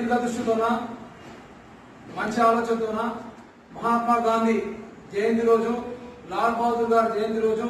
దీర్ఘదృష్టితోన మంచి ఆలోచనతోన మహాత్మా గాంధీ జయంతి రోజు లాల్ బహదూర్ గారి జయంతి రోజు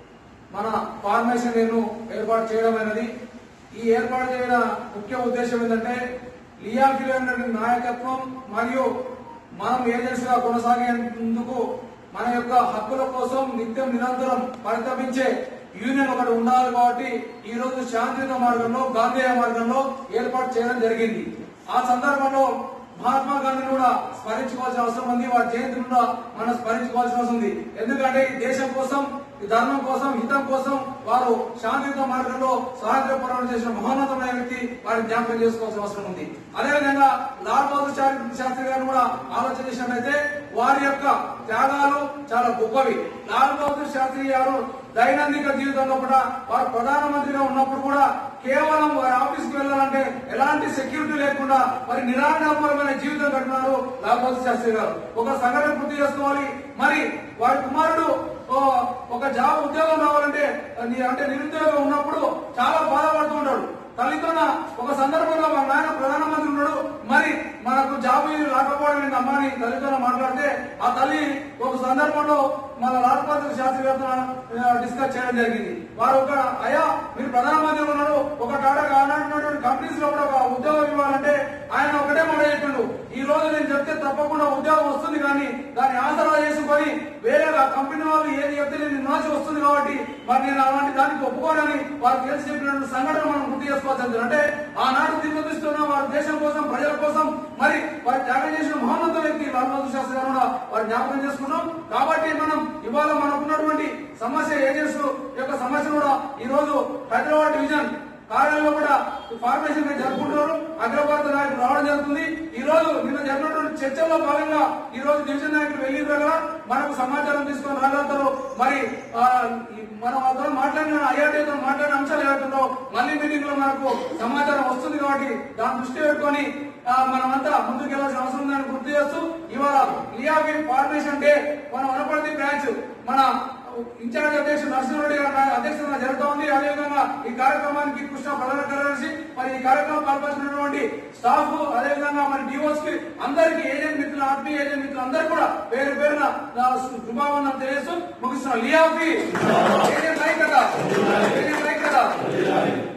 మన ఫార్మేషన్ నేను ఏర్పాటు చేయడం అనేది ఈ ఏర్పాటు చేయడం ముఖ్య ఉద్దేశం ఏంటంటే లియాఫీలో ఉన్నటువంటి నాయకత్వం మరియు మనం ఏజెంట్స్ గా కొనసాగేందుకు మన యొక్క హక్కుల కోసం నిత్యం నిరంతరం పరితపించే యూనియన్ ఒకటి ఉండాలి కాబట్టి ఈ రోజు శాంతియుత మార్గంలో గాంధేయ మార్గంలో ఏర్పాటు చేయడం జరిగింది ఆ సందర్భంలో మహాత్మా గాంధీని కూడా స్మరించుకోవాల్సిన అవసరం ఉంది వారి జయంతిని కూడా మనం స్మరించుకోవాల్సిన అవసరం ఉంది ఎందుకంటే ఈ దేశం కోసం ఈ ధర్మం కోసం హితం కోసం వారు శాంతియుత మార్గంలో స్వాతంత్ర పోరాటం చేసిన మహోన్నతమైన వ్యక్తి వారిని జ్ఞాపకం చేసుకోవాల్సిన అవసరం ఉంది అదేవిధంగా లాల్ బహదూర్ శాస్త్రి శాస్త్రి గారిని కూడా ఆలోచన చేసినట్లయితే వారి యొక్క త్యాగాలు చాలా గొప్పవి లాల్ బహదూర్ శాస్త్రి గారు దైనందిక జీవితంలో కూడా వారు ప్రధానమంత్రిగా ఉన్నప్పుడు కూడా కేవలం వారి ఆఫీస్ కి వెళ్ళాలంటే ఎలాంటి సెక్యూరిటీ లేకుండా మరి నిరాడంబరమైన జీవితం గడిపినారు లాల్ బహదూర్ శాస్త్రి గారు ఒక సంఘటన గుర్తు చేసుకోవాలి మరి వారి కుమారుడు ఓ, ఒక జాబ్ ఉద్యోగం రావాలంటే ని- అంటే నిరుద్యోగం ఉన్నప్పుడు చాలా బాధపడుతూ ఉంటాడు తల్లితోన ఒక సందర్భంలో మా నాయన ప్రధానమంత్రి ఉన్నాడు మరి మనకు జాబ్ రాకపోవడం ఏంటి అమ్మా అని తల్లితో మాట్లాడితే ఆ తల్లి ఒక సందర్భంలో మన లాల్ బహదూర్ శాస్త్రి గారితో ఆ, డిస్కస్ చేయడం జరిగింది వారు ఒక అయ్యా మీరు ప్రధానమంత్రి ఉన్నారు ఒక టాటా ఉన్నటువంటి కంపెనీస్ లో కూడా ఒక ఉద్యోగం ఇవ్వాలంటే ఆయన ఒకటే మాట చెప్పిండు ఈ రోజు నేను చెప్తే తప్పకుండా ఉద్యోగం వస్తుంది కానీ దాన్ని ఆసరా చేసుకొని వేరే కంపెనీ వాళ్ళు ఏది చెప్తే నేను నాచి వస్తుంది కాబట్టి మరి నేను అలాంటి దానికి ఒప్పుకోనని వారు తెలిసి చెప్పినటువంటి సంఘటన మనం గుర్తు చేసుకోవాల్సింది అంటే ఆనాడు దీర్ఘదృష్టిలో వారి దేశం కోసం ప్రజల కోసం మరి వారి త్యాగం చేసిన మహోన్నత వ్యక్తి లాల్ బహదూర్ శాస్త్రి గారు కూడా వారి జ్ఞాపకం చేసుకున్నాం కాబట్టి మనం ఇవాళ మనకున్నటువంటి సమస్య ఏజెంట్స్ యొక్క సమస్య కూడా ఈ రోజు హైదరాబాద్ డివిజన్ కార్యాలయంలో కూడా ఫార్మేషన్ డే జరుపుకుంటున్నారు అగ్రభారత నాయకులు రావడం జరుగుతుంది ఈ రోజు నిన్న జరిగినటువంటి చర్చల్లో భాగంగా ఈ రోజు డివిజన్ నాయకులు వెళ్ళిన దగ్గర మనకు సమాచారం తీసుకొని రాగలుగుతారు మరి ఆ, ఈ మనం అతను మాట్లాడిన ఐఆర్టీతో మాట్లాడిన అంశాలు ఏవైతుందో మళ్ళీ మీటింగ్ లో మనకు సమాచారం వస్తుంది కాబట్టి దాన్ని దృష్టి పెట్టుకొని ఆ, మనమంతా ముందుకు వెళ్ళాల్సిన అవసరం ఉందని గుర్తు చేస్తూ ఇవాళ లియాకి ఫార్మేషన్ డే మన వనపర్తి బ్రాంచ్ మన ఇన్ఛార్జ్ అధ్యక్షుడు నరసింహారెడ్డి గారి అధ్యక్షతన జరుగుతూ ఉంది అదేవిధంగా ఈ కార్యక్రమానికి కృష్ణ ప్రధాన కార్యదర్శి మరి ఈ కార్యక్రమం పాల్పంచినటువంటి స్టాఫ్ అదేవిధంగా మరి డివోస్ కి అందరికీ ఏజెంట్ మిత్రులు ఆత్మీయ ఏజెంట్ మిత్రులు అందరూ కూడా పేరు పేరున నా శుభావందనం తెలియజేస్తూ ముగిస్తున్న లియాఫీ ఏజెంట్ లైక్ కదా ఏజెంట్ లైక్ కదా